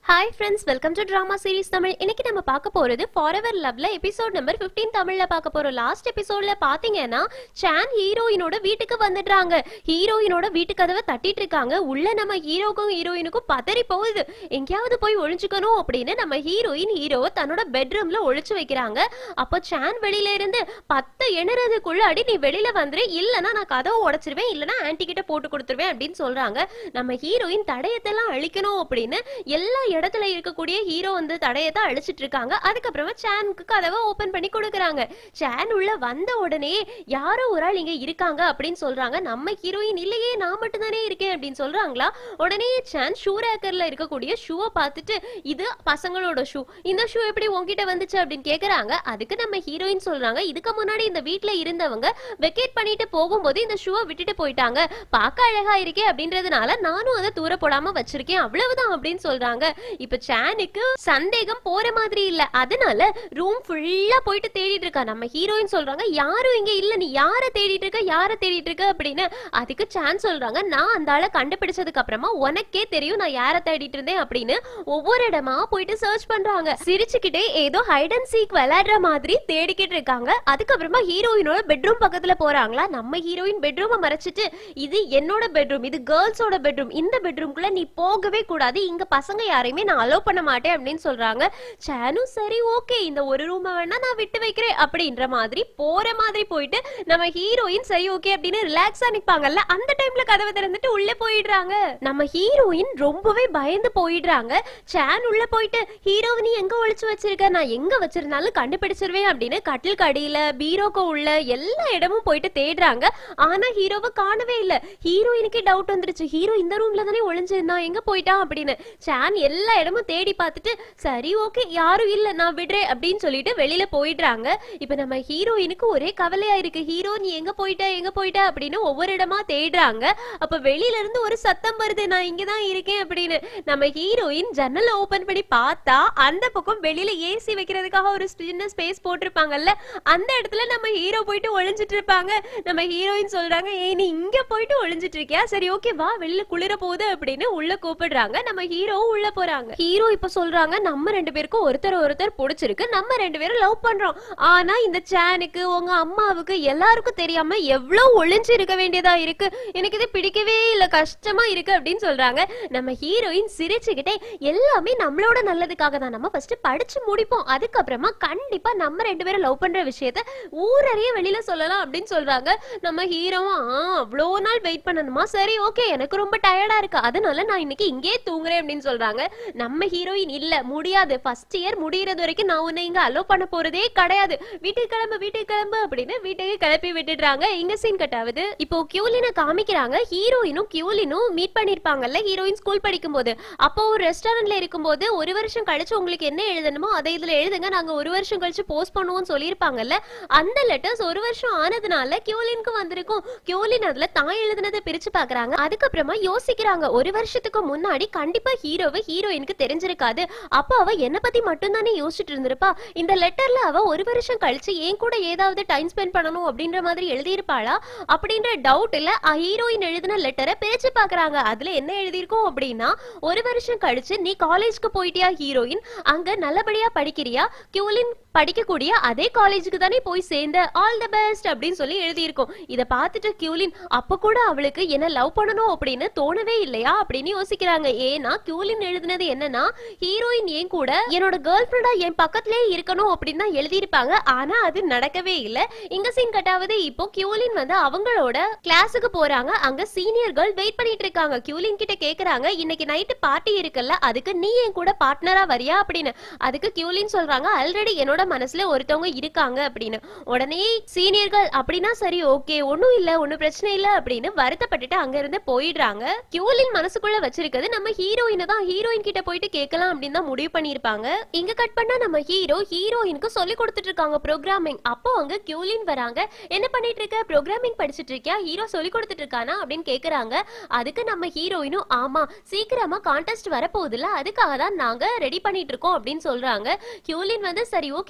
hi friends welcome to drama series Tamil இன்னைக்கு நம்ம பார்க்க போறது ஃபாரெவர் லவ்ல எபிசோட் நம்பர் 15 தமிழ்ல பார்க்க போறோம் லாஸ்ட் எபிசோட்ல பாத்தீங்கன்னா சான் ஹீரோயினோட வீட்டுக்கு வந்துடுறாங்க ஹீரோயினோட வீட்டு கதவை தட்டிட்டு இருக்காங்க உள்ள நம்ம ஹீரோக்கும் ஹீரோயினுக்கும் பதறி போகுது எங்கேயாவது போய் ஒளிஞ்சுக்கணும் அப்படின்னு நம்ம ஹீரோயின் ஹீரோவை தன்னோட பெட்ரூம்ல ஒளிச்சு வைக்கிறாங்க அப்போ சான் வெளியில இருந்து பத்து எணுறதுக்குள்ள அடி நீ வெளியில வந்துரு இல்லனா நான் கதவை உடைச்சிருவேன் இல்லனா ஆன்டி கிட்ட போட்டு கொடுத்துருவேன் அப்படின்னு சொல்றாங்க நம்ம ஹீரோயின் தடயத்தெல்லாம் அழிக்கணும் அப்படின்னு எல்லா இடத்துல இருக்கக்கூடிய ஹீரோ வந்து தடயத்தை அழிச்சிட்டு இருக்காங்க அதுக்கப்புறமா சானுக்கு கதவை ஓபன் பண்ணி கொடுக்குறாங்க சான் உள்ள வந்த உடனே யாரோ ஒரு ஆள் இங்க இருக்காங்க அப்படின்னு சொல்றாங்க நம்ம ஹீரோயின் இல்லையே நான் மட்டும் தானே இருக்கேன் அப்படின்னு சொல்றாங்களா உடனே சான் ஷூ ரேக்கர்ல இருக்கக்கூடிய ஷூவை பார்த்துட்டு இது பசங்களோட ஷூ இந்த ஷூ எப்படி உங்ககிட்ட வந்துச்சு அப்படின்னு கேக்குறாங்க அதுக்கு நம்ம ஹீரோயின் சொல்றாங்க இதுக்கு முன்னாடி இந்த வீட்ல இருந்தவங்க வெக்கேட் பண்ணிட்டு போகும்போது இந்த ஷூவை விட்டுட்டு போயிட்டாங்க பார்க்க அழகா இருக்கே அப்படின்றதுனால நானும் அதை தூர போடாம வச்சிருக்கேன் அவ்வளவுதான் அப்படின்னு சொல்றாங்க இப்ப சானுக்கு சந்தேகம் போற மாதிரி இல்ல அதனால ரூம் ஃபுல்லா போயிட்டு தேடிட்டு இருக்கா நம்ம ஹீரோயின் சொல்றாங்க யாரும் இங்க இல்ல நீ யார தேடிட்டு இருக்க யார தேடிட்டு இருக்க அப்படின்னு அதுக்கு சான் சொல்றாங்க நான் அந்த ஆளை கண்டுபிடிச்சதுக்கு அப்புறமா உனக்கே தெரியும் நான் யார தேடிட்டு இருந்தேன் அப்படின்னு ஒவ்வொரு இடமா போயிட்டு சர்ச் பண்றாங்க சிரிச்சுக்கிட்டே ஏதோ ஹைட் அண்ட் சீக் விளையாடுற மாதிரி தேடிக்கிட்டு இருக்காங்க அதுக்கப்புறமா ஹீரோயினோட பெட்ரூம் பக்கத்துல போறாங்களா நம்ம ஹீரோயின் பெட்ரூமை மறைச்சிட்டு இது என்னோட பெட்ரூம் இது கேர்ள்ஸோட பெட்ரூம் இந்த பெட்ரூம்குள்ள நீ போகவே கூடாது இங்க பசங்க யாரையுமே நான் அலோவ் பண்ண மாட்டேன் அப்படின்னு சொல்றாங்க சானும் சரி ஓகே இந்த ஒரு ரூமை வேணா நான் விட்டு வைக்கிறேன் அப்படின்ற மாதிரி போற மாதிரி போயிட்டு நம்ம ஹீரோயின் சரி ஓகே அப்படின்னு ரிலாக்ஸா நிப்பாங்கல்ல அந்த டைம்ல கதவை திறந்துட்டு உள்ள போயிடுறாங்க நம்ம ஹீரோயின் ரொம்பவே பயந்து போயிடுறாங்க சான் உள்ள போயிட்டு ஹீரோவை நீ எங்க ஒளிச்சு வச்சிருக்க நான் எங்க வச்சிருந்தாலும் கண்டுபிடிச்சிருவேன் அப்படின்னு கட்டில் கடியில பீரோக்கு உள்ள எல்லா இடமும் போயிட்டு தேடுறாங்க ஆனா ஹீரோவை காணவே இல்ல ஹீரோயினுக்கே டவுட் வந்துருச்சு ஹீரோ இந்த ரூம்ல தானே ஒளிஞ்சிருந்தான் எங்க போயிட்டான் அப்படின்னு சான் எல்லா இடமும் தேடி பார்த்துட்டு சரி ஓகே யாரும் இல்ல நான் விடுறேன் அப்படின்னு சொல்லிட்டு வெளியில போயிடுறாங்க இப்ப நம்ம ஹீரோயினுக்கு ஒரே கவலையா இருக்கு ஹீரோ நீ எங்க போயிட்ட எங்க போயிட்ட அப்படின்னு ஒவ்வொரு இடமா தேடுறாங்க அப்ப வெளியில இருந்து ஒரு சத்தம் வருது நான் இங்கதான் இருக்கேன் அப்படின்னு நம்ம ஹீரோயின் ஜன்னல் ஓபன் பண்ணி பார்த்தா அந்த பக்கம் வெளியில ஏசி வைக்கிறதுக்காக ஒரு சின்ன ஸ்பேஸ் போட்டிருப்பாங்கல்ல அந்த இடத்துல நம்ம ஹீரோ போயிட்டு ஒளிஞ்சிட்டு இருப்பாங்க நம்ம ஹீரோயின் சொல்றாங்க ஏய் நீ இங்க போயிட்டு ஒளிஞ்சிட்டு இருக்கியா சரி ஓகே வா வெளியில குளிர போகுது அப்படின்னு உள்ள கூப்பிடுறாங்க நம்ம ஹீரோ உள்ள போறாங்க ஹீரோ இப்ப சொல்றாங்க நம்ம ரெண்டு பேருக்கும் ஒருத்தர் ஒருத்தர் பிடிச்சிருக்கு நம்ம ரெண்டு பேரும் லவ் பண்றோம் ஆனா இந்த சேனுக்கு உங்க அம்மாவுக்கு எல்லாருக்கும் தெரியாம எவ்வளவு ஒளிஞ்சு இருக்க வேண்டியதா இருக்கு எனக்கு இது பிடிக்கவே இல்ல கஷ்டமா இருக்கு அப்படின்னு சொல்றாங்க நம்ம ஹீரோயின் சிரிச்சுக்கிட்டே எல்லாமே நம்மளோட நல்லதுக்காக தான் நம்ம ஃபர்ஸ்ட் படிச்சு முடிப்போம் அதுக்கப்புறமா கண்டிப்பா நம்ம ரெண்டு பேரும் லவ் பண்ற விஷயத்த ஊரறிய வெளியில சொல்லலாம் அப்படின்னு சொல்றாங்க நம்ம ஹீரோவும் ஆ அவ்வளோ நாள் வெயிட் பண்ணணுமா சரி ஓகே எனக்கு ரொம்ப டயர்டா இருக்கு அதனால நான் இன்னைக்கு இங்கே தூங்குறேன் அப்படின்னு சொல்றாங்க நம்ம ஹீரோயின் இல்ல முடியாது ஃபர்ஸ்ட் இயர் முடியறது வரைக்கும் நான் உன்னை இங்க அலோ பண்ண போறதே கிடையாது வீட்டுக்கு கிளம்பு வீட்டுக்கு கிளம்பு அப்படின்னு வீட்டுக்கு கிளப்பி விட்டுடுறாங்க இங்க சீன் கட் ஆகுது இப்போ கியூலினை காமிக்கிறாங்க ஹீரோயினும் கியூலினும் மீட் பண்ணிருப்பாங்கல்ல ஹீரோயின் ஸ்கூல் படிக்கும் போது அப்போ ஒரு ரெஸ்டாரண்ட்ல இருக்கும்போது ஒரு வருஷம் கழிச்சு உங்களுக்கு என்ன எழுதணுமோ அதை இதுல எழுதுங்க நாங்க ஒரு வருஷம் கழிச்சு போஸ்ட் பண்ணுவோம்னு சொல்லியிருப்பாங்கல்ல அந்த லெட்டர்ஸ் ஒரு வருஷம் ஆனதுனால கியூலினுக்கு வந்திருக்கும் கியூலின் அதுல தான் எழுதுனதை பிரிச்சு பாக்குறாங்க அதுக்கப்புறமா யோசிக்கிறாங்க ஒரு வருஷத்துக்கு முன்னாடி கண்டிப்பா ஹீரோவை ஹீரோயினுக்கு தெரிஞ்சிருக்காது அப்போ அவ என்ன பத்தி மட்டும் தானே யோசிச்சுட்டு இருந்திருப்பா இந்த லெட்டர்ல அவ ஒரு வருஷம் கழிச்சு என் கூட ஏதாவது டைம் ஸ்பெண்ட் பண்ணணும் அப்படின்ற மாதிரி எழுதியிருப்பாளா அப்படின்ற டவுட்ல ஹீரோயின் எழுதின லெட்டரை பிரிச்சு பாக்குறாங்க அதுல என்ன எழுதியிருக்கோம் அப்படின்னா ஒரு வருஷம் கழிச்சு நீ காலேஜ்க்கு போயிட்டியா ஹீரோயின் அங்க நல்லபடியா படிக்கிறியா கியூலின் படிக்கக்கூடிய அதே காலேஜுக்கு தானே போய் சேர்ந்த ஆல் த பெஸ்ட் அப்படின்னு சொல்லி எழுதியிருக்கோம் இத பார்த்துட்டு கியூலின் அப்ப கூட அவளுக்கு என்ன லவ் பண்ணணும் அப்படின்னு தோணவே இல்லையா அப்படின்னு யோசிக்கிறாங்க ஏன்னா கியூலின் எழுதினது என்னன்னா ஹீரோயின் ஏன் கூட என்னோட கேர்ள் ஃப்ரெண்டா என் பக்கத்திலே இருக்கணும் அப்படின்னு தான் எழுதியிருப்பாங்க ஆனா அது நடக்கவே இல்ல இங்க சீன் கட்டாவது இப்போ கியூலின் வந்து அவங்களோட கிளாஸுக்கு போறாங்க அங்க சீனியர் கேர்ள் வெயிட் பண்ணிட்டு இருக்காங்க கியூலின் கிட்ட கேக்குறாங்க இன்னைக்கு நைட்டு பார்ட்டி இருக்குல்ல அதுக்கு நீ என் கூட பார்ட்னரா வரியா அப்படின்னு அதுக்கு கியூலின் சொல்றாங்க ஆல்ரெடி என்னோட மனசுல ஒருத்தவங்க இருக்காங்க அப்படின்னு உடனே சீனியர்கள் அப்படின்னா சரி ஓகே ஒண்ணும் இல்ல ஒண்ணும் பிரச்சனை இல்ல அப்படின்னு வருத்தப்பட்டுட்டு அங்க இருந்து போயிடுறாங்க கியூலின் மனசுக்குள்ள வச்சிருக்கிறது நம்ம ஹீரோயினை தான் ஹீரோயின் கிட்ட போயிட்டு கேட்கலாம் அப்படின்னு தான் முடிவு பண்ணிருப்பாங்க இங்க கட் பண்ணா நம்ம ஹீரோ ஹீரோயினுக்கு சொல்லி கொடுத்துட்டு இருக்காங்க ப்ரோக்ராமிங் அப்போ அங்க கியூலின் வராங்க என்ன பண்ணிட்டு இருக்க ப்ரோக்ராமிங் படிச்சிட்டு இருக்கியா ஹீரோ சொல்லி கொடுத்துட்டு இருக்கானா அப்படின்னு கேக்குறாங்க அதுக்கு நம்ம ஹீரோயினும் ஆமா சீக்கிரமா கான்டெஸ்ட் வரப்போகுதுல அதுக்காக தான் நாங்க ரெடி பண்ணிட்டு இருக்கோம் அப்படின்னு சொல்றாங்க கியூலின் வந்து சரி ஓகே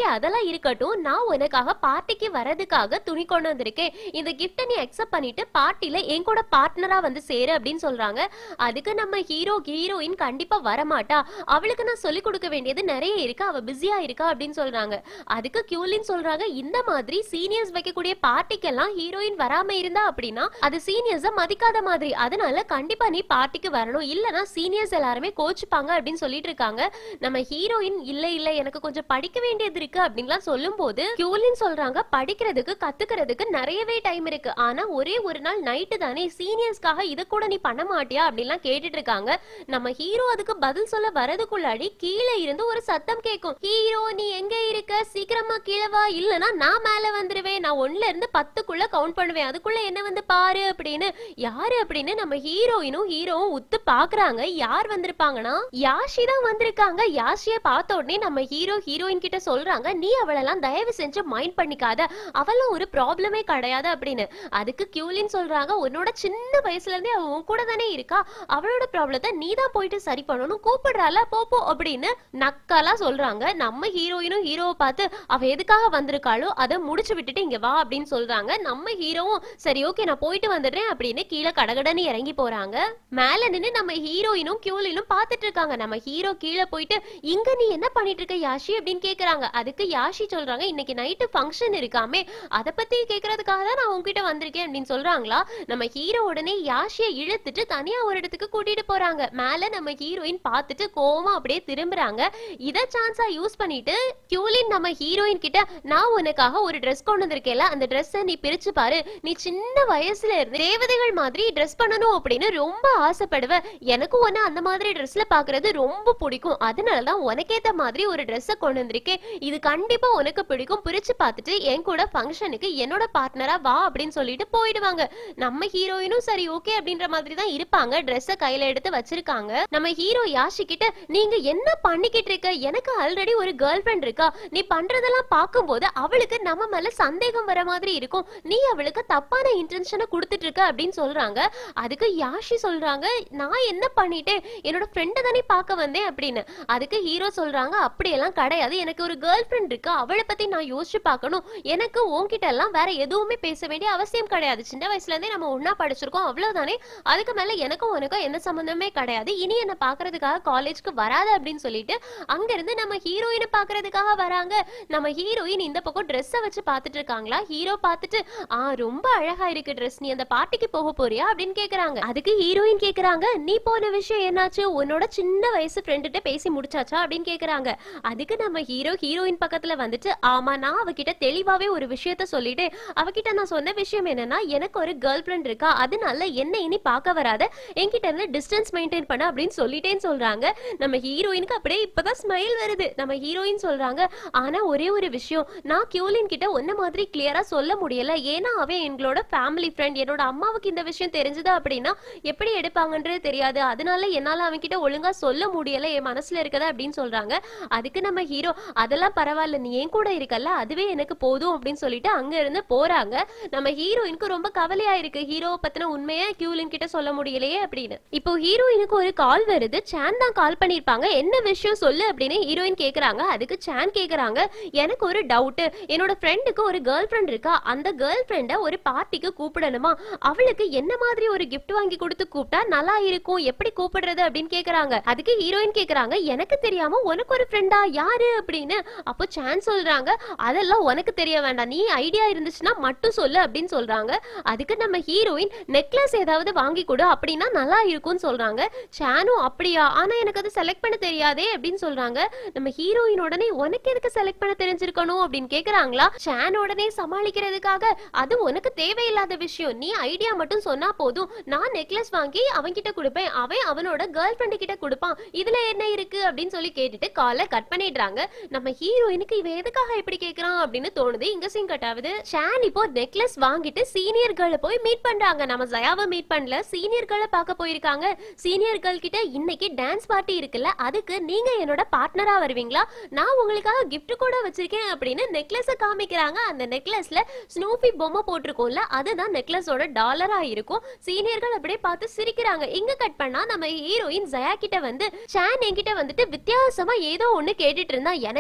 அதெல்லாம் இருக்கட்டும் நான் உனக்காக பார்ட்டிக்கு வரதுக்காக துணி கொண்டு வந்திருக்கேன் இந்த கிஃப்ட்டை நீ அக்செப்ட் பண்ணிட்டு பார்ட்டில என் கூட பார்ட்னரா வந்து சேரு அப்படின்னு சொல்றாங்க அதுக்கு நம்ம ஹீரோ ஹீரோயின் கண்டிப்பா வரமாட்டா அவளுக்கு நான் சொல்லி கொடுக்க வேண்டியது நிறைய இருக்கு அவ பிஸியா இருக்கா அப்படின்னு சொல்றாங்க அதுக்கு கியூலின் சொல்றாங்க இந்த மாதிரி சீனியர்ஸ் வைக்கக்கூடிய பார்ட்டிக்கெல்லாம் ஹீரோயின் வராம இருந்தா அப்படின்னா அது சீனியர்ஸ மதிக்காத மாதிரி அதனால கண்டிப்பா நீ பார்ட்டிக்கு வரணும் இல்லனா சீனியர்ஸ் எல்லாருமே கோச்சுப்பாங்க அப்படின்னு சொல்லிட்டு இருக்காங்க நம்ம ஹீரோயின் இல்ல இல்ல எனக்கு கொஞ்சம் படிக்க வேண்டியது இருக்கு அப்படின்லாம் சொல்லும் போது கியூலின் சொல்றாங்க படிக்கிறதுக்கு கத்துக்கிறதுக்கு நிறையவே டைம் இருக்கு ஆனா ஒரே ஒரு நாள் நைட்டு தானே சீனியர்ஸ்க்காக இத கூட நீ பண்ண மாட்டியா அப்படின்லாம் கேட்டுட்டு இருக்காங்க நம்ம ஹீரோ அதுக்கு பதில் சொல்ல வரதுக்குள்ளாடி கீழே இருந்து ஒரு சத்தம் கேட்கும் ஹீரோ நீ எங்க இருக்க சீக்கிரமா கீழே வா இல்லனா நான் மேல வந்துருவேன் நான் ஒண்ணுல இருந்து பத்துக்குள்ள கவுண்ட் பண்ணுவேன் அதுக்குள்ள என்ன வந்து பாரு அப்படின்னு யாரு அப்படின்னு நம்ம ஹீரோயினும் ஹீரோவும் உத்து பாக்குறாங்க யார் வந்திருப்பாங்கன்னா யாஷி தான் வந்திருக்காங்க யாஷிய பார்த்த உடனே நம்ம ஹீரோ ஹீரோயின் கிட்ட சொல்றாங்க நீ அவளெல்லாம் தயவு செஞ்சு மைண்ட் பண்ணிக்காத அவளும் ஒரு ப்ராப்ளமே கிடையாது அப்படின்னு அதுக்கு கியூலின் சொல்றாங்க உன்னோட சின்ன வயசுல இருந்தே அவ உன் கூட தானே இருக்கா அவளோட ப்ராப்ளத்தை நீ தான் போயிட்டு சரி பண்ணணும் கூப்பிடுறால போ போ அப்படின்னு நக்கலா சொல்றாங்க நம்ம ஹீரோயினும் ஹீரோவை பார்த்து அவ எதுக்காக வந்திருக்காளோ அதை முடிச்சு விட்டுட்டு இங்க வா அப்படின்னு சொல்றாங்க நம்ம ஹீரோவும் சரி ஓகே நான் போயிட்டு வந்துடுறேன் அப்படின்னு கீழே கடகடன்னு இறங்கி போறாங்க மேல நின்னு நம்ம ஹீரோயினும் கியூலினும் பார்த்துட்டு இருக்காங்க நம்ம ஹீரோ கீழே போயிட்டு இங்க நீ என்ன பண்ணிட்டு இருக்க யாஷி அப்படின்னு கேக்குறாங்க அதுக்கு யாஷி சொல்றாங்க இன்னைக்கு நைட்டு ஃபங்க்ஷன் இருக்காமே அத பத்தி கேக்குறதுக்காக தான் நான் உங்ககிட்ட வந்திருக்கேன் அப்படின்னு சொல்றாங்களா நம்ம ஹீரோ உடனே யாஷியை இழுத்துட்டு தனியா ஒரு இடத்துக்கு கூட்டிட்டு போறாங்க மேல நம்ம ஹீரோயின் பார்த்துட்டு கோவமா அப்படியே திரும்புறாங்க இத சான்ஸா யூஸ் பண்ணிட்டு கியூலின் நம்ம ஹீரோயின் கிட்ட நான் உனக்காக ஒரு Dress கொண்டு வந்திருக்கேன்ல அந்த ட்ரெஸ்ஸை நீ பிரிச்சு பாரு நீ சின்ன வயசுல இருந்து தேவதைகள் மாதிரி ட்ரெஸ் பண்ணணும் அப்படின்னு ரொம்ப ஆசைப்படுவ எனக்கும் உன்னை அந்த மாதிரி ட்ரெஸ்ல பாக்குறது ரொம்ப பிடிக்கும் அதனால தான் உனக்கேத்த மாதிரி ஒரு ட்ரெஸ்ஸை கொண்டு வந்திருக்கேன் இது கண்டிப்பா உனக்கு பிடிக்கும் பிரிச்சு பார்த்துட்டு என் கூட ஃபங்க்ஷனுக்கு என்னோட பார்ட்னரா வா அப்படின்னு சொல்லிட்டு போயிடுவாங்க நம்ம ஹீரோயினும் சரி ஓகே அப்படின்ற மாதிரி தான் இருப்பாங்க ட்ரெஸ்ஸை கையில எடுத்து வச்சிருக்காங்க நம்ம ஹீரோ யாஷி கிட்ட நீங்க என்ன பண்ணிக்கிட்டு இருக்க எனக்கு ஆல்ரெடி ஒரு கேர்ள் ஃப்ரெண்ட் இருக்கா நீ பண்றதெல்லாம் பார்க்கும்போது அவளுக்கு நம்ம மேல சந்தேகம் வர மாதிரி இருக்கும் நீ அவளுக்கு தப்பான இன்டென்ஷனை கொடுத்துட்டு இருக்க அப்படின்னு சொல்றாங்க அதுக்கு யாஷி சொல்றாங்க நான் என்ன பண்ணிட்டேன் என்னோட ஃப்ரெண்டை தானே பார்க்க வந்தேன் அப்படின்னு அதுக்கு ஹீரோ சொல்றாங்க அப்படியெல்லாம் கிடையாது எனக்கு ஒரு கேர்ள் ஃப்ரெண்ட் இருக்கு அவளை பத்தி நான் யோசிச்சு பார்க்கணும் எனக்கு உன்கிட்ட எல்லாம் வேற எதுவுமே பேச வேண்டிய அவசியம் கிடையாது சின்ன வயசுல இருந்தே நம்ம ஒண்ணா படிச்சிருக்கோம் அவ்வளவுதானே அதுக்கு மேல எனக்கும் உனக்கும் எந்த சம்பந்தமே கிடையாது இனி என்ன பாக்குறதுக்காக காலேஜ்க்கு வராத அப்படின்னு சொல்லிட்டு அங்க இருந்து நம்ம ஹீரோயினை பாக்குறதுக்காக வராங்க நம்ம ஹீரோயின் இந்த பக்கம் ட்ரெஸ்ஸை வச்சு பார்த்துட்டு இருக்காங்களா ஹீரோ பார்த்துட்டு ஆ ரொம்ப அழகா இருக்கு ட்ரெஸ் நீ அந்த பார்ட்டிக்கு போக போறியா அப்படின்னு கேக்குறாங்க அதுக்கு ஹீரோயின் கேக்குறாங்க நீ போன விஷயம் என்னாச்சு உன்னோட சின்ன வயசு ஃப்ரெண்டுகிட்ட பேசி முடிச்சாச்சா அப்படின்னு கேக்குறாங்க அதுக்கு நம்ம ஹீரோ ஹீரோயின் பக்கத்துல வந்துட்டு ஆமா நான் அவகிட்ட தெளிவாவே ஒரு விஷயத்த சொல்லிட்டு அவகிட்ட நான் சொன்ன விஷயம் என்னன்னா எனக்கு ஒரு கேர்ள் ஃப்ரெண்ட் இருக்கா அதனால என்ன இனி பார்க்க வராத என்கிட்ட இருந்து டிஸ்டன்ஸ் மெயின்டைன் பண்ண அப்படின்னு சொல்லிட்டேன்னு சொல்றாங்க நம்ம ஹீரோயினுக்கு அப்படியே இப்பதான் ஸ்மைல் வருது நம்ம ஹீரோயின் சொல்றாங்க ஆனா ஒரே ஒரு விஷயம் நான் கியூலின் கிட்ட ஒன்ன மாதிரி கிளியரா சொல்ல முடியல ஏன்னா அவன் எங்களோட ஃபேமிலி ஃப்ரெண்ட் என்னோட அம்மாவுக்கு இந்த விஷயம் தெரிஞ்சது அப்படின்னா எப்படி எடுப்பாங்கன்றது தெரியாது அதனால என்னால அவன் கிட்ட ஒழுங்கா சொல்ல முடியல என் மனசுல இருக்கதா அப்படின்னு சொல்றாங்க அதுக்கு நம்ம ஹீரோ அதெல்லாம் பரவாயில்ல நீ என் கூட இருக்கல்ல அதுவே எனக்கு போதும் அப்படின்னு சொல்லிட்டு அங்க இருந்து போறாங்க நம்ம ஹீரோயினுக்கு ரொம்ப கவலையா இருக்கு ஹீரோவை பத்தின உண்மையை கியூலின் கிட்ட சொல்ல முடியலையே அப்படின்னு இப்போ ஹீரோயினுக்கு ஒரு கால் வருது சான் தான் கால் பண்ணிருப்பாங்க என்ன விஷயம் சொல்லு அப்படின்னு ஹீரோயின் கேக்குறாங்க அதுக்கு சான் கேக்குறாங்க எனக்கு ஒரு டவுட் என்னோட ஃப்ரெண்டுக்கு ஒரு கேர்ள் ஃப்ரெண்ட் இருக்கா அந்த கேர்ள் ஃப்ரெண்ட ஒரு பார்ட்டிக்கு கூப்பிடணுமா அவளுக்கு என்ன மாதிரி ஒரு gift வாங்கி கொடுத்து கூப்பிட்டா நல்லா இருக்கும் எப்படி கூப்பிடுறது அப்படின்னு கேக்குறாங்க அதுக்கு ஹீரோயின் கேக்குறாங்க எனக்கு தெரியாம உனக்கு ஒரு ஃப்ரெண்டா யாரு அப்படின்னு அப்போ சான்ஸ் சொல்றாங்க அதெல்லாம் உனக்கு தெரிய வேண்டாம் நீ ஐடியா இருந்துச்சுன்னா மட்டும் சொல்லு அப்படின்னு சொல்றாங்க அதுக்கு நம்ம ஹீரோயின் நெக்லஸ் ஏதாவது வாங்கி கொடு அப்படின்னா நல்லா இருக்கும்னு சொல்றாங்க சானும் அப்படியா ஆனா எனக்கு அது செலக்ட் பண்ண தெரியாதே அப்படின்னு சொல்றாங்க நம்ம ஹீரோயின் உடனே உனக்கு எதுக்கு செலக்ட் பண்ண தெரிஞ்சிருக்கணும் அப்படின்னு கேக்குறாங்களா சான் உடனே சமாளிக்கிறதுக்காக அது உனக்கு தேவையில்லாத விஷயம் நீ ஐடியா மட்டும் சொன்னா போதும் நான் நெக்லஸ் வாங்கி அவன் கிட்ட கொடுப்பேன் அவன் அவனோட கேர்ள் ஃப்ரெண்டு கிட்ட கொடுப்பான் இதுல என்ன இருக்கு அப்படின்னு சொல்லி கேட்டுட்டு காலை கட் பண்ணிடுறாங்க நம்ம ஹீரோயினுக்கு இவன் எதுக்காக இப்படி கேக்குறான் அப்படின்னு தோணுது இங்க சீன் கட் ஆகுது ஷான் இப்போ நெக்லஸ் வாங்கிட்டு சீனியர்களை போய் மீட் பண்றாங்க நம்ம ஜயாவை மீட் பண்ணல சீனியர்களை பார்க்க போயிருக்காங்க சீனியர்கள் கிட்ட இன்னைக்கு டான்ஸ் பார்ட்டி இருக்குல்ல அதுக்கு நீங்க என்னோட பார்ட்னரா வருவீங்களா நான் உங்களுக்காக gift கூட வச்சிருக்கேன் அப்படின்னு நெக்லஸ காமிக்கிறாங்க அந்த நெக்லஸ்ல ஸ்னூபி பொம்மை போட்டிருக்கோம்ல அதுதான் நெக்லஸோட டாலரா இருக்கும் சீனியர்கள் அப்படியே பார்த்து சிரிக்கிறாங்க இங்க கட் பண்ணா நம்ம ஹீரோயின் ஜயா கிட்ட வந்து ஷான் என்கிட்ட வந்துட்டு வித்தியாசமா ஏதோ ஒண்ணு கேட்டுட்டு இருந்தா எனக்கு தெரிஞ்ச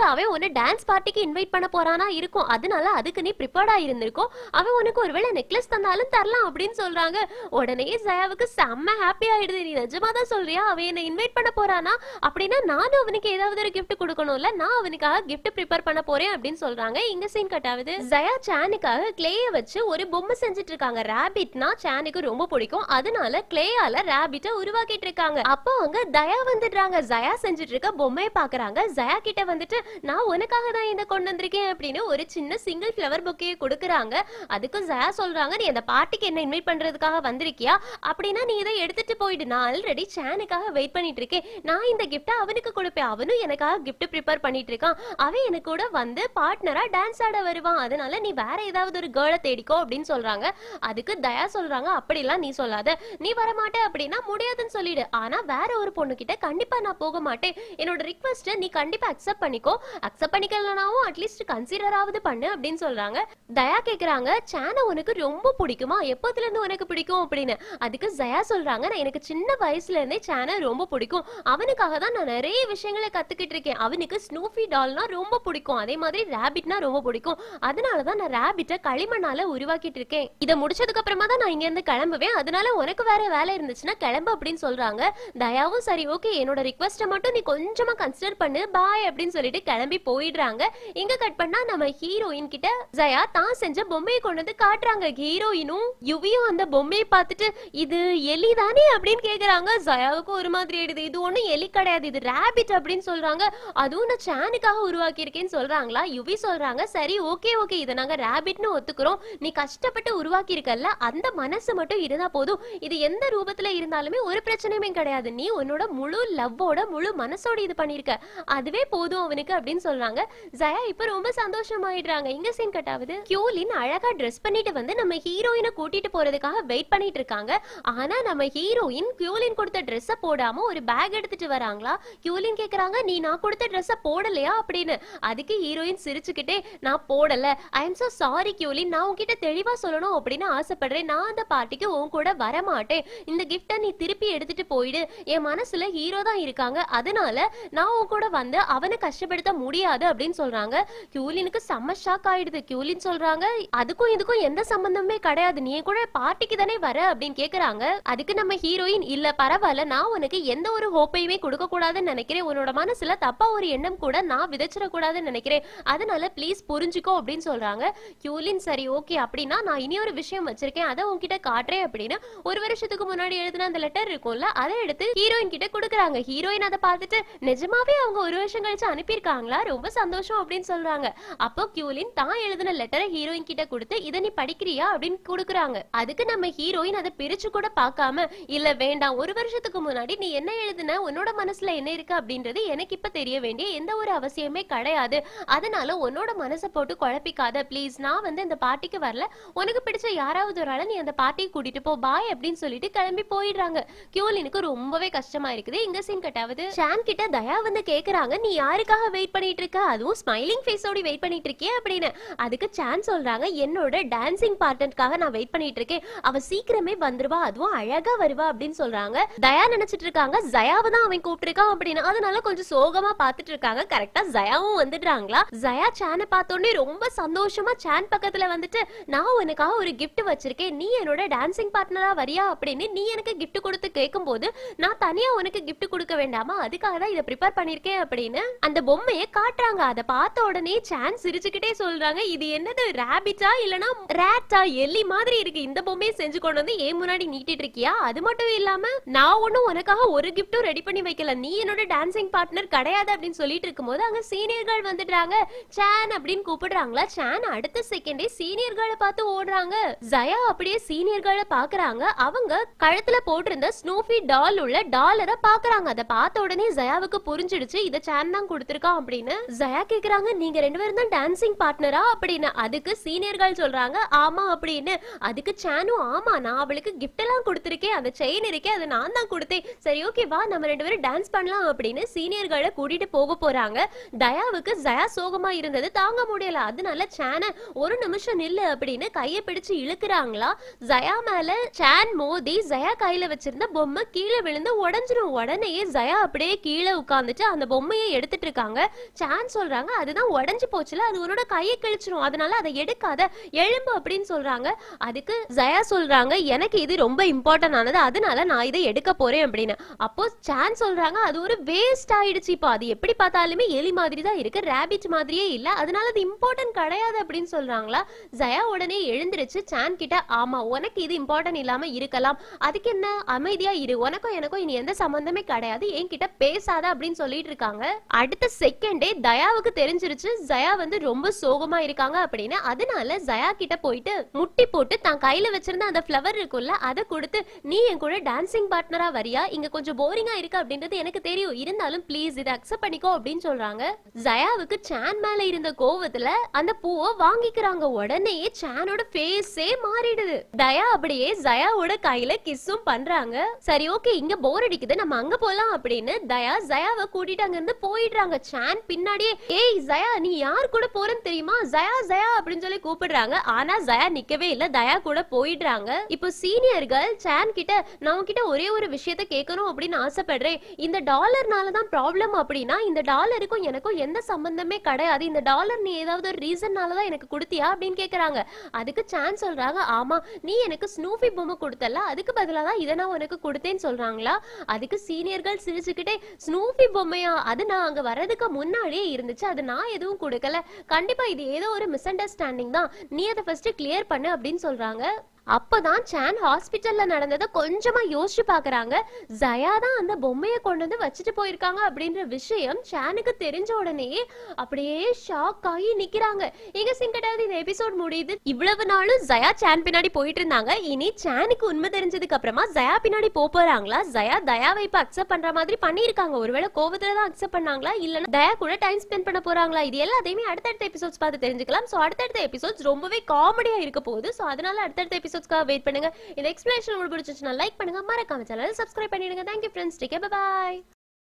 அவன் உன்னை டான்ஸ் பார்ட்டிக்கு இன்வைட் பண்ண போறானா இருக்கும் அதனால அதுக்கு நீ ப்ரிப்பேர்டா இருந்திருக்கும் அவன் உனக்கு ஒருவேளை நெக்லஸ் தந்தாலும் தரலாம் அப்படின்னு சொல்றாங்க உடனே ஜயாவுக்கு செம்ம ஹாப்பி ஆயிடுது நீ நிஜமா தான் சொல்றியா அவன் என்ன இன்வைட் பண்ண போறானா அப்படின்னா நானும் அவனுக்கு ஏதாவது ஒரு gift கொடுக்கணும்ல நான் அவனுக்காக gift ப்ரிப்பேர் பண்ண போறேன் அப்படின்னு சொல்றாங்க இங்க சீன் கட் ஆகுது ஜயா சானுக்காக கிளேய வச்சு ஒரு பொம்மை செஞ்சுட்டு இருக்காங்க ராபிட்னா சானுக்கு ரொம்ப பிடிக்கும் அதனால கிளேயால ராபிட்ட உருவாக்கிட்டு இருக்காங்க அப்போ அங்க தயா வந்துடுறாங்க ஜயா செஞ்சுட்டு இருக்க பொம்மையை பாக்குறாங்க ஜயா கிட்ட வந்துட்டு நான் உனக்காக தான் இதை கொண்டு வந்திருக்கேன் அப்படின்னு ஒரு சின்ன சிங்கிள் ஃப்ளவர் பொக்கையை கொடுக்குறாங்க அதுக்கு ஜயா சொல்றாங்க நீ அந்த பார்ட்டிக்கு என்ன இன்வைட் பண்றதுக்காக வந்திருக்கியா அப்படின்னா நீ இதை எடுத்துட்டு போயிடு நான் ஆல்ரெடி சானுக்காக வெயிட் பண்ணிட்டு இருக்கேன் நான் இந்த கிஃப்ட்டை அவனுக்கு கொடுப்பேன் அவனும் எனக்காக கிஃப்ட் ப்ரிப்பேர் பண்ணிட்டு இருக்கான் அவன் எனக்கு கூட வந்து பார்ட்னரா டான்ஸ் ஆட வருவான் அதனால நீ வேற ஏதாவது ஒரு கேர்ளை தேடிக்கோ அப்படின்னு சொல்றாங்க அதுக்கு தயா சொல்றாங்க அப்படிலாம் நீ சொல்லாத நீ வர மாட்டே அப்படின்னா முடியாதுன்னு சொல்லிடு ஆனா வேற ஒரு பொண்ணு கிட்ட கண்டிப்பா நான் போக மாட்டேன் என்னோட ரிக்வஸ்ட்டை நீ கண்டிப்பா அக்செப்ட் பண்ணிக்கோ அக்செப்ட் பண்ணிக்கலனாவும் அட்லீஸ்ட் கன்சிடர் ஆவது பண்ணு அப்படின்னு சொல்றாங்க தயா கேக்குறாங்க சேன உனக்கு ரொம்ப பிடிக்குமா எப்போதுல இருந்து உனக்கு பிடிக்கும் அப்படின்னு அதுக்கு ஜயா சொல்றாங்க நான் எனக்கு சின்ன வயசுல இருந்தே சேன ரொம்ப பிடிக்கும் அவனுக்காக தான் நான் நிறைய விஷயங்களை கத்துக்கிட்டு இருக்கேன் அவனுக்கு ஸ்னூஃபி டால்னா ரொம்ப பிடிக்கும் அதே மாதிரி ரேபிட்னா ரொம்ப பிடிக்கும் அதனால தான் நான் ரேபிட்டை களிமண்ணால உருவாக்கிட்டு இருக்கேன் இதை முடிச்சதுக்கு அப்புறமா தான் நான் இங்க இருந்து கிளம்புவேன் அதனால உனக்கு வேற வேலை இருந்துச்சுன்னா கிளம்பு அப்படின்னு சொல்றாங்க தயாவும் சரி ஓகே என்னோட ரிக்வஸ்ட்டை மட்டும் நீ கொஞ்சமா கன்சிடர் பண்ணு பாய் அப்படின்னு சொல்லிட்டு கிளம்பி போயிடுறாங்க இங்க கட் பண்ணா நம்ம ஹீரோயின் கிட்ட ஜயா தான் செஞ்ச பொம்மையை கொண்டு வந்து காட்டுறாங்க ஹீரோயினும் யுவியும் அந்த பொம்மையை பார்த்துட்டு இது எலி தானே அப்படின்னு கேக்குறாங்க ஜயாவுக்கு ஒரு மாதிரி ஆயிடுது இது ஒண்ணும் எலி கிடையாது இது ரேபிட் அப்படின்னு சொல்றாங்க அதுவும் நான் சேனுக்காக உருவாக்கி இருக்கேன்னு சொல்றாங்களா யுவி சொல்றாங்க சரி ஓகே ஓகே இதை நாங்க ரேபிட்னு ஒத்துக்கிறோம் நீ கஷ்டப்பட்டு உருவாக்கி இருக்கல்ல அந்த மனசு மட்டும் இருந்தா போதும் இது எந்த ரூபத்துல இருந்தாலுமே ஒரு பிரச்சனையுமே கிடையாது நீ உன்னோட முழு லவ்வோட முழு மனசோட இது பண்ணிருக்க அதுவே போதும் அவனுக்கு அப்படின்னு சொல்றாங்க ஜயா இப்ப ரொம்ப சந்தோஷமாயிடுறாங்க இங்க சீன் கட் ஆகுது கியூலின் அழகா ட்ரெஸ் பண்ணிட்டு வந்து நம்ம ஹீரோயினை கூட்டிட்டு போறதுக்காக வெயிட் பண்ணிட்டு இருக்காங்க ஆனா நம்ம ஹீரோயின் கியூலின் கொடுத்த ட்ரெஸ்ஸ போடாம ஒரு பேக் எடுத்துட்டு வராங்களா கியூலின் கேக்குறாங்க நீ நான் கொடுத்த ட்ரெஸ்ஸ போடலையா அப்படின்னு அதுக்கு ஹீரோயின் சிரிச்சுக்கிட்டே நான் போடல I am so sorry Qiulin நான் உன்கிட்ட தெளிவா சொல்லணும் அப்படின்னு ஆசைப்படுறேன் நான் அந்த பார்ட்டிக்கு உன் கூட வர மாட்டேன் இந்த கிஃப்ட்டை நீ திருப்பி எடுத்துட்டு போயிடு என் மனசுல ஹீரோ தான் இருக்காங்க அதனால நான் உன் கூட வந்து அவனை கஷ்டப்படுத்த முடியாது அப்படின்னு சொல்றாங்க கியூலினுக்கு செம்ம ஷாக் ஆயிடுது கியூலின் சொல்றாங்க அதுக்கும் இதுக்கும் எந்த சம்பந்தமே கிடையாது நீ கூட பார்ட்டிக்கு தானே வர அப்படின்னு கேக்குறாங்க அதுக்கு நம்ம ஹீரோயின் இல்ல பரவாயில்ல நான் உனக்கு எந்த ஒரு ஹோப்பையுமே கொடுக்க கூடாதுன்னு நினைக்கிறேன் உன்னோட மனசுல தப்பா ஒரு எண்ணம் கூட நான் விதைச்சிடக்கூடாதுன்னு நினைக்கிறேன் அதனால ப்ளீஸ் புரிஞ்சுக்கோ அப்படின்னு சொல்றாங்க கியூலின் சரி ஓகே அப்படின்னா நான் இனி ஒரு விஷயம் வச்சிருக்கேன் அதை உன்கிட்ட காட்டுறேன் அப்படின்னு ஒரு வருஷத்துக்கு முன்னாடி எழுதின அந்த லெட்டர் இருக்கும்ல அதை எடுத்து ஹீரோயின் கிட்ட கொடுக்குறாங்க ஹீரோயின் அதை பார்த்துட்டு நிஜமாவே அவங்க ஒரு வருஷம் கழிச்சு அனுப்பியிருக்காங்களா ரொம்ப சந்தோஷம் அப்படின்னு சொல்றாங்க அப்போ கியூலின் தான் எழுதின லெட்டரை ஹீரோயின் கிட்ட கொடுத்து இதை நீ படிக்கிறியா அப்படின்னு கொடுக்குறாங்க அதுக்கு நம்ம ஹீரோயின் அதை பிரிச்சு கூட பார்க்காம இல்ல வேண்டாம் ஒரு வருஷத்துக்கு முன்னாடி நீ என்ன எழுதுன உன்னோட மனசுல என்ன இருக்கு அப்படின்றது எனக்கு இப்ப தெரிய வேண்டிய எந்த ஒரு அவசியமே கிடையாது அதனால உன்னோட மனசை போட்டு குழப்பிக்காத ப்ளீஸ் நான் வந்து இந்த பார்ட்டிக்கு வரல உனக்கு பிடிச்ச யாராவது ஒரு ஆளை நீ அந்த பார்ட்டிக்கு கூட்டிட்டு போ பாய் அப்படின்னு சொல்லிட்டு கிளம்பி போயிடுறாங்க கியூலினுக்கு ரொம்பவே கஷ்டமா இருக்குது இங்க சீன் கட்டாவது ஷான் கிட்ட தயா வந்து கேக்குறாங்க நீ யாருக்காக வெயிட் பண்ணிட்டு இருக்க அதுவும் ஸ்மைலிங் ஃபேஸோட வெயிட் பண்ணிட்டு இருக்கியே அப்படின்னு அதுக்கு சான் சொல்றாங்க என்னோட டான்சிங் பார்ட்னருக்காக நான் வெயிட் பண்ணிட்டு இருக்கேன் அவ சீக்கிரமே வந்துருவா அதுவும் அழகா வருவா அப்படின்னு சொல்றாங்க தயா நினைச்சிட்டு இருக்காங்க ஜயாவை தான் அவன் கூப்பிட்டிருக்கான் அப்படின்னு அதனால கொஞ்சம் சோகமா பார்த்துட்டு இருக்காங்க கரெக்டா ஜயாவும் வந்துடுறாங்களா ஜயா சானை பார்த்தோன்னே ரொம்ப சந்தோஷமா சான் பக்கத்துல வந்துட்டு நான் உனக்காக ஒரு gift வச்சிருக்கேன் நீ என்னோட டான்சிங் பார்ட்னரா வரியா அப்படின்னு நீ எனக்கு gift கொடுத்து கேட்கும்போது நான் தனியா உனக்கு gift கொடுக்க வேண்டாமா அதுக்காக தான் இதை ப்ரிப்பேர் பண்ணிருக்கேன் அப்படின்னு அந்த பொம்மையை காட்டுறாங்க அதை பார்த்த உடனே சான் சிரிச்சுக்கிட்டே சொல்றாங்க இது என்னது ரேபிட்டா இல்லனா ரேட்டா எலி மாதிரி இருக்கு இந்த பொம்மையை செஞ்சு கொண்டு வந்து ஏன் முன்னாடி நீட்டிட்டு இருக்கியா அது மட்டும் இல்லாம நான் ஒண்ணும் உனக்காக ஒரு கிஃப்டும் ரெடி பண்ணி வைக்கல நீ என்னோட டான்சிங் பார்ட்னர் கிடையாது அப்படின்னு சொல்லிட்டு இருக்கும்போது அங்க சீனியர்கள் வந்துடுறாங்க சான் அப்படின்னு கூப்பிடுறாங்களா சான் அடுத்த செகண்டே சீனியர்களை பார்த்து ஓடுறாங்க ஜயா அப்படியே சீனியர்களை பாக்குறாங்க அவங்க கழுத்துல போட்டிருந்த ஸ்னூஃபி டால் உள்ள டாலரை பாக்குறாங்க அதை பார்த்த உடனே ஜயாவுக்கு புரிஞ்சிடுச்சு இத சான் தான் கொடுத்திருக்கான் அப்படின்னு ஜயா கேக்குறாங்க நீங்க ரெண்டு பேரும் தான் டான்சிங் பார்ட்னரா அப்படின்னு அதுக்கு சீனியர்கள் சொல்றாங்க ஆமா அப்படின்னு அதுக்கு சானும் ஆமா நான் அவளுக்கு gift எல்லாம் கொடுத்திருக்கேன் அந்த செயின் இருக்கே அதை நான் தான் கொடுத்தேன் சரி ஓகே வா நம்ம ரெண்டு பேரும் டான்ஸ் பண்ணலாம் அப்படின்னு சீனியர்களை கூட்டிட்டு போக போறாங்க தயாவுக்கு ஜயா சோகமா இருந்தது தாங்க முடியல அதனால சான ஒரு நிமிஷம் நில்லு அப்படின்னு கையை பிடிச்சு இழுக்குறாங்களா ஜயா மேல சான் மோதி ஜயா கையில வச்சிருந்த பொம்மை கீழே விழுந்து உடஞ்சிரும் உடனேயே ஜயா அப்படியே கீழே உட்கார்ந்துட்டு அந்த பொம்மையை எடுத்துட்டு இருக்காங்க சான் சொல்றாங்க அதுதான் உடைஞ்சு போச்சுல அது உன்னோட கையை கிழிச்சிரும் அதனால அதை எடுக்காத எழும்பு அப்படின்னு சொல்றாங்க அதுக்கு ஜயா சொல்றாங்க எனக்கு இது ரொம்ப இம்பார்ட்டன்ட் ஆனது அதனால நான் இதை எடுக்க போறேன் அப்படின்னு அப்போ சான் சொல்றாங்க அது ஒரு வேஸ்ட் ஆயிடுச்சு இப்போ அது எப்படி பார்த்தாலுமே எலி மாதிரி தான் இருக்கு ரேபிட் மாதிரியே இல்ல அதனால அது இம்பார்ட்டன்ட் கிடையாது அப்படின்னு சொல்றாங்களா ஜயா உடனே எழுந்திருச்சு சான் கிட்ட ஆமா உனக்கு இது இம்பார்ட்டன்ட் இல்லாம இருக்கலாம் அதுக்கு என்ன அமைதியா இரு உனக்கும் எனக்கும் இனி எந்த சம்பந்தமே கிடையாது என்கிட்ட பேசாத அப்படின்னு சொல்லிட்டு இருக்காங்க அடுத்த செகண்டே தயாவுக்கு தெரிஞ்சிருச்சு ஜயா வந்து ரொம்ப சோகமா இருக்காங்க அப்படின்னு அதனால ஜயா கிட்ட போயிட்டு முட்டி போட்டு தான் கையில வச்சிருந்த அந்த ஃப்ளவர் இருக்குல்ல அதை கொடுத்து நீ என் கூட டான்சிங் பார்ட்னரா வரியா இங்க கொஞ்சம் போரிங்கா இருக்கு அப்படின்றது எனக்கு தெரியும் இருந்தாலும் ப்ளீஸ் இதை அக்செப்ட் பண்ணிக்கோ அப்படின்னு சொல்றாங்க ஜயாவுக்கு சான் மேல இருந்த கோவத்துல அந்த பூவை வாங்கிக்கிறாங்க உடனேயே சானோட ஃபேஸே மாறிடுது தயா அப்படியே ஜயாவோட கையில கிஸ்ஸும் பண்றாங்க சரி ஓகே இங்க போர் அடிக்குது நம்ம அங்க போலாம் அப்படின்னு தயா ஜயாவை கூட்டிட்டு அங்க இருந்து போயிடுறாங்க சான் பின்னாடியே ஏய் ஜயா நீ யார் கூட போறேன்னு தெரியுமா ஜயா ஜயா அப்படின்னு சொல்லி கூப்பிடுறாங்க ஆனா ஜயா நிக்கவே இல்ல தயா கூட போயிடுறாங்க இப்போ சீனியர்கள் சான் கிட்ட நான் உன்கிட்ட ஒரே ஒரு விஷயத்த கேட்கணும் அப்படின்னு ஆசைப்படுறேன் இந்த டாலர்னால தான் ப்ராப்ளம் அப்படின்னா இந்த டாலருக்கும் எனக்கும் எந்த சம்பந்தமே கிடையாது இந்த டாலர் நீ ஏதாவது ஒரு ரீசன்னால தான் எனக்கு கொடுத்தியா அப்படின்னு கேக்குறாங்க அதுக்கு சான் சொல்றாங்க ஆமா நீ எனக்கு ஸ்னூஃபி பொம்மை கொடுத்தல அதுக்கு பதிலா தான் இதை நான் உனக்கு கொடுத்தேன்னு சொல்றாங்களா அதுக்கு சீனியர்கள் சிரிச்சுக்கிட்டே ஸ்னூஃபி பொம்மையா அது நான் அங்க வர்றதுக்கு முன்னாடியே இருந்துச்சு அது நான் எதுவும் கொடுக்கல கண்டிப்பா இது ஏதோ ஒரு மிஸ் அண்டர்ஸ்டாண்டிங் தான் நீ அதை ஃபர்ஸ்ட் கிளியர் பண்ணு அப்படின்னு சொல்றாங்க அப்பதான் சான் ஹாஸ்பிட்டல்ல நடந்ததை கொஞ்சமா யோசிச்சு பாக்குறாங்க ஜயா தான் அந்த பொம்மையை கொண்டு வந்து வச்சுட்டு போயிருக்காங்க அப்படின்ற விஷயம் சானுக்கு தெரிஞ்ச உடனேயே அப்படியே ஷாக் ஆகி நிக்கிறாங்க எங்க சிங்கட்டாவது இந்த எபிசோட் முடியுது இவ்வளவு நாளும் ஜயா சான் பின்னாடி போயிட்டு இருந்தாங்க இனி சானுக்கு உண்மை தெரிஞ்சதுக்கு அப்புறமா ஜயா பின்னாடி போக போறாங்களா ஜயா தயாவை இப்ப அக்செப்ட் பண்ற மாதிரி பண்ணிருக்காங்க ஒருவேளை கோவத்துல தான் அக்செப்ட் பண்ணாங்களா இல்லன்னா தயா கூட டைம் ஸ்பெண்ட் பண்ண போறாங்களா இது எல்லாத்தையுமே அடுத்தடுத்த எபிசோட்ஸ் பார்த்து தெரிஞ்சுக்கலாம் சோ அடுத்தடுத்த எபிசோட்ஸ் ரொம்பவே காமெடியா இருக்க போகுது சோ அதனால அடுத்தடுத்த எபிசோட்ஸ்க்காக வெயிட் பண்ணுங்க இந்த எக்ஸ்பிளேஷன் உங்களுக்கு பிடிச்சிச்சுன்னா லைக் பண்ணுங்க மறக்காம சேனல் சப்ஸ்கிரைப் பண்ணிடுங்க தேங்க்யூ ஃப்ரெண்ட்ஸ் டேக் பை